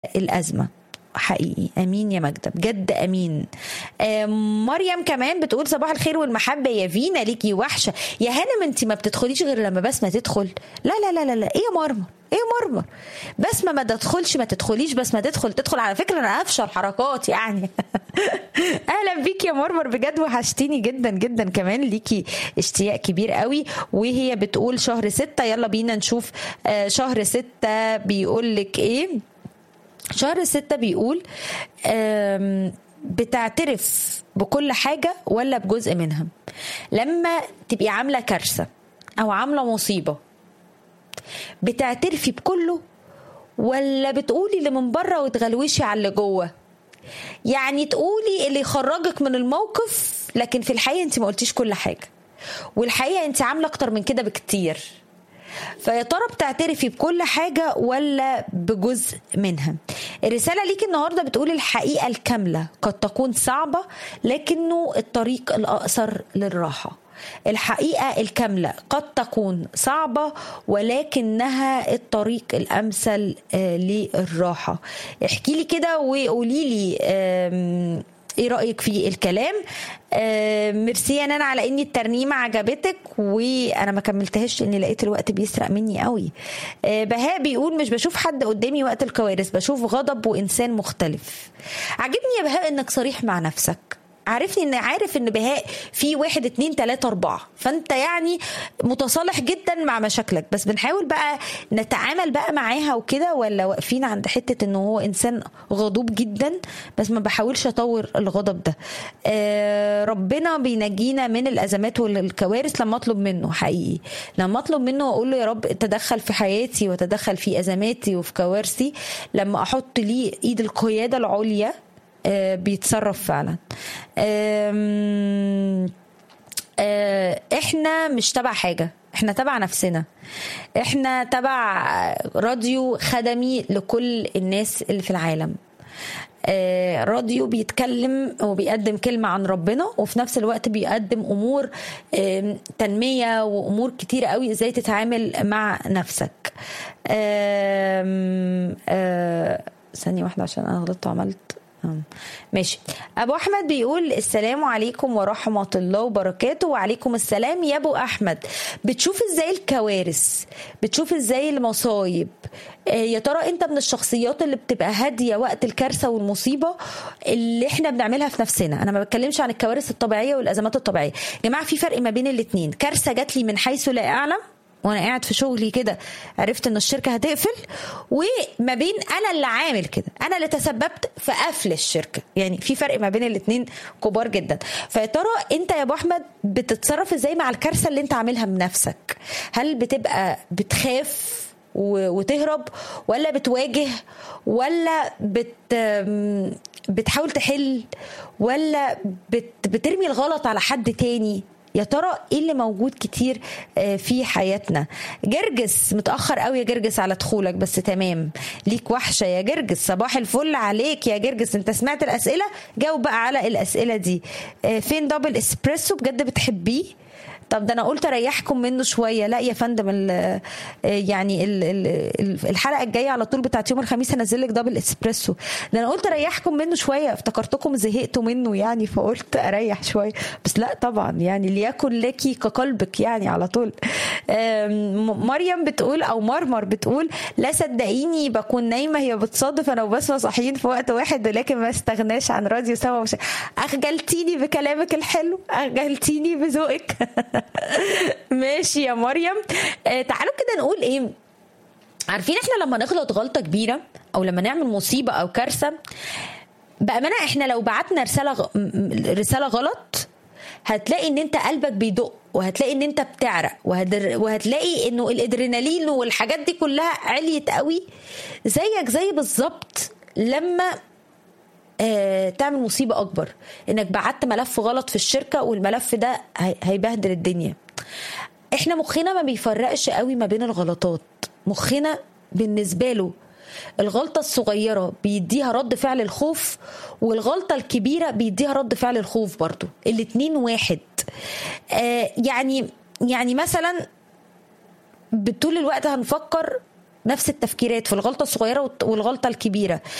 الازمه حقيقي امين يا ماجده بجد امين آه مريم كمان بتقول صباح الخير والمحبه يا فينا ليكي وحشه يا هانم انت ما بتدخليش غير لما بسمه تدخل لا لا لا لا, لا. ايه يا مرمر ايه يا مرمر بسمه ما تدخلش ما تدخليش بس ما تدخل تدخل على فكره انا افشل حركات يعني اهلا بيك يا مرمر بجد وحشتيني جدا جدا كمان ليكي اشتياق كبير قوي وهي بتقول شهر ستة يلا بينا نشوف آه شهر ستة بيقول لك ايه شهر ستة بيقول بتعترف بكل حاجة ولا بجزء منها لما تبقي عاملة كارثة أو عاملة مصيبة بتعترفي بكله ولا بتقولي اللي من بره وتغلوشي على اللي جوه يعني تقولي اللي يخرجك من الموقف لكن في الحقيقة انت ما قلتيش كل حاجة والحقيقة انت عاملة اكتر من كده بكتير فيا ترى بتعترفي بكل حاجة ولا بجزء منها الرسالة ليك النهاردة بتقول الحقيقة الكاملة قد تكون صعبة لكنه الطريق الأقصر للراحة الحقيقة الكاملة قد تكون صعبة ولكنها الطريق الأمثل للراحة احكي لي كده وقولي لي ايه رايك في الكلام آه ميرسي يا نانا على ان الترنيمه عجبتك وانا ما كملتهاش لان لقيت الوقت بيسرق مني قوي آه بهاء بيقول مش بشوف حد قدامي وقت الكوارث بشوف غضب وانسان مختلف عجبني يا بهاء انك صريح مع نفسك عارفني ان عارف ان بهاء في واحد اتنين تلاته اربعه فانت يعني متصالح جدا مع مشاكلك بس بنحاول بقى نتعامل بقى معاها وكده ولا واقفين عند حته انه هو انسان غضوب جدا بس ما بحاولش اطور الغضب ده آه ربنا بينجينا من الازمات والكوارث لما اطلب منه حقيقي لما اطلب منه واقول له يا رب تدخل في حياتي وتدخل في ازماتي وفي كوارثي لما احط ليه ايد القياده العليا آه بيتصرف فعلا آه احنا مش تبع حاجه احنا تبع نفسنا احنا تبع راديو خدمي لكل الناس اللي في العالم آه راديو بيتكلم وبيقدم كلمة عن ربنا وفي نفس الوقت بيقدم أمور آه تنمية وأمور كتيرة قوي إزاي تتعامل مع نفسك آه ثانية واحدة عشان أنا غلطت وعملت ماشي ابو احمد بيقول السلام عليكم ورحمه الله وبركاته وعليكم السلام يا ابو احمد بتشوف ازاي الكوارث بتشوف ازاي المصايب يا ترى انت من الشخصيات اللي بتبقى هاديه وقت الكارثه والمصيبه اللي احنا بنعملها في نفسنا انا ما بتكلمش عن الكوارث الطبيعيه والازمات الطبيعيه يا جماعه في فرق ما بين الاثنين كارثه جات لي من حيث لا اعلم وانا قاعد في شغلي كده عرفت ان الشركه هتقفل وما بين انا اللي عامل كده انا اللي تسببت في قفل الشركه يعني في فرق ما بين الاثنين كبار جدا فيا ترى انت يا ابو احمد بتتصرف ازاي مع الكارثه اللي انت عاملها بنفسك هل بتبقى بتخاف وتهرب ولا بتواجه ولا بت بتحاول تحل ولا بت بترمي الغلط على حد تاني يا ترى ايه اللي موجود كتير في حياتنا جرجس متاخر قوي يا جرجس على دخولك بس تمام ليك وحشه يا جرجس صباح الفل عليك يا جرجس انت سمعت الاسئله جاوب بقى على الاسئله دي فين دبل اسبريسو بجد بتحبيه طب ده انا قلت اريحكم منه شويه لا يا فندم ال يعني ال ال الحلقه الجايه على طول بتاعت يوم الخميس هنزل لك دبل اسبريسو ده انا قلت اريحكم منه شويه افتكرتكم زهقتوا منه يعني فقلت اريح شويه بس لا طبعا يعني ليكن لك كقلبك يعني على طول مريم بتقول او مرمر بتقول لا صدقيني بكون نايمه هي بتصادف انا وبسمه صاحيين في وقت واحد ولكن ما استغناش عن راديو سوا مش اخجلتيني بكلامك الحلو اخجلتيني بذوقك ماشي يا مريم آه تعالوا كده نقول ايه عارفين احنا لما نغلط غلطه كبيره او لما نعمل مصيبه او كارثه بامانه احنا لو بعتنا رساله غ... رساله غلط هتلاقي ان انت قلبك بيدق وهتلاقي ان انت بتعرق وهدر... وهتلاقي انه الادرينالين والحاجات دي كلها عليت قوي زيك زي بالظبط لما آه تعمل مصيبه اكبر انك بعت ملف غلط في الشركه والملف ده هيبهدل الدنيا احنا مخنا ما بيفرقش قوي ما بين الغلطات مخنا بالنسبه له الغلطة الصغيرة بيديها رد فعل الخوف والغلطة الكبيرة بيديها رد فعل الخوف برضو الاتنين واحد آه يعني يعني مثلا طول الوقت هنفكر نفس التفكيرات في الغلطة الصغيرة والغلطة الكبيرة